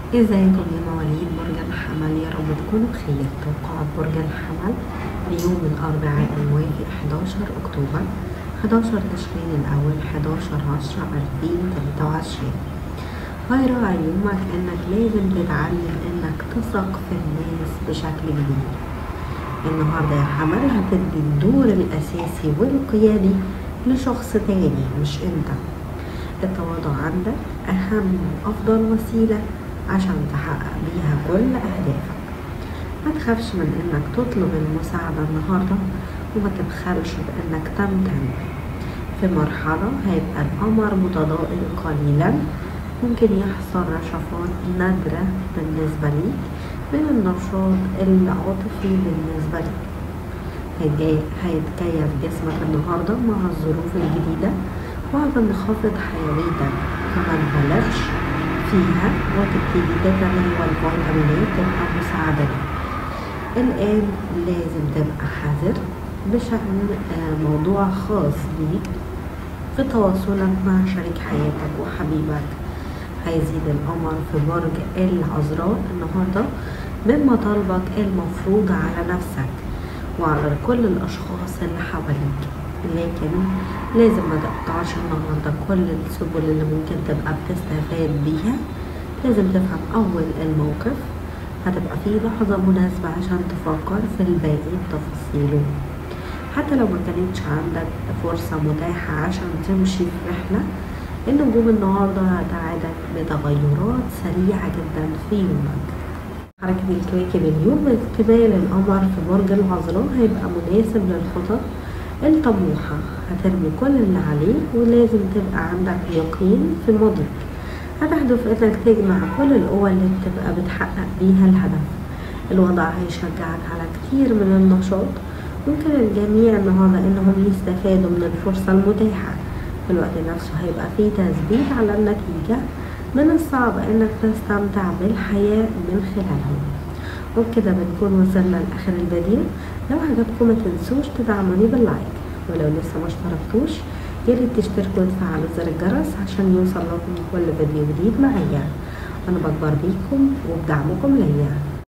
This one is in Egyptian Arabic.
ازيكم يا مواليد برج الحمل يا رب تكونوا بخير توقعات برج الحمل ليوم الأربعاء الموافق 11 أكتوبر 11 تشرين الأول 11 10 2023 هيراعي يومك إنك لازم تتعلم إنك تثق في الناس بشكل كبير النهاردة يا حمل هتدي الدور الأساسي والقيادي لشخص تاني مش انت التواضع عندك أهم وأفضل وسيلة عشان تحقق بيها كل أهدافك ما تخافش من إنك تطلب المساعدة النهاردة وما تبخلش بإنك تمتن في مرحلة هيبقى القمر متضائل قليلا ممكن يحصل رشفات نادرة بالنسبة ليك من النشاط العاطفي بالنسبة لك هيتجي- هيتكيف جسمك النهاردة مع الظروف الجديدة وهتنخفض حيويتك فما تبالغش فيها وتبتدي تتناول فيتامينات تبقى مساعدة لك الآن لازم تبقى حذر بشأن آه، موضوع خاص بيك في تواصلك مع شريك حياتك وحبيبك هيزيد القمر في برج العذراء النهاردة من مطالبك المفروض على نفسك وعلى كل الأشخاص اللي حواليك لكن لازم ما تقطعش النهاردة كل السبل اللي ممكن تبقى بتستفاد بيها لازم تفهم أول الموقف هتبقى فيه لحظة مناسبة عشان تفكر في الباقي بتفاصيله حتى لو ما كانتش عندك فرصة متاحة عشان تمشي في رحلة النجوم النهاردة هتساعدك بتغيرات سريعة جدا في يومك حركة الكواكب اليوم اكتمال القمر في برج العذراء هيبقى مناسب للخطط الطموحة هترمي كل اللي عليك ولازم تبقى عندك يقين في ماضيك هتهدف انك تجمع كل القوى اللي بتبقى بتحقق بيها الهدف الوضع هيشجعك على كتير من النشاط ممكن الجميع النهاردة انهم يستفادوا من الفرصة المتاحة في الوقت نفسه هيبقى فيه تثبيت على النتيجة من الصعب انك تستمتع بالحياة من خلالهم وبكده بنكون وصلنا لاخر الفيديو لو عجبكم ما تنسوش تدعموني باللايك ولو لسه ما اشتركتوش ياريت تشتركوا وتفعلوا زر الجرس عشان يوصل لكم كل فيديو جديد معايا انا بكبر بيكم وبدعمكم ليا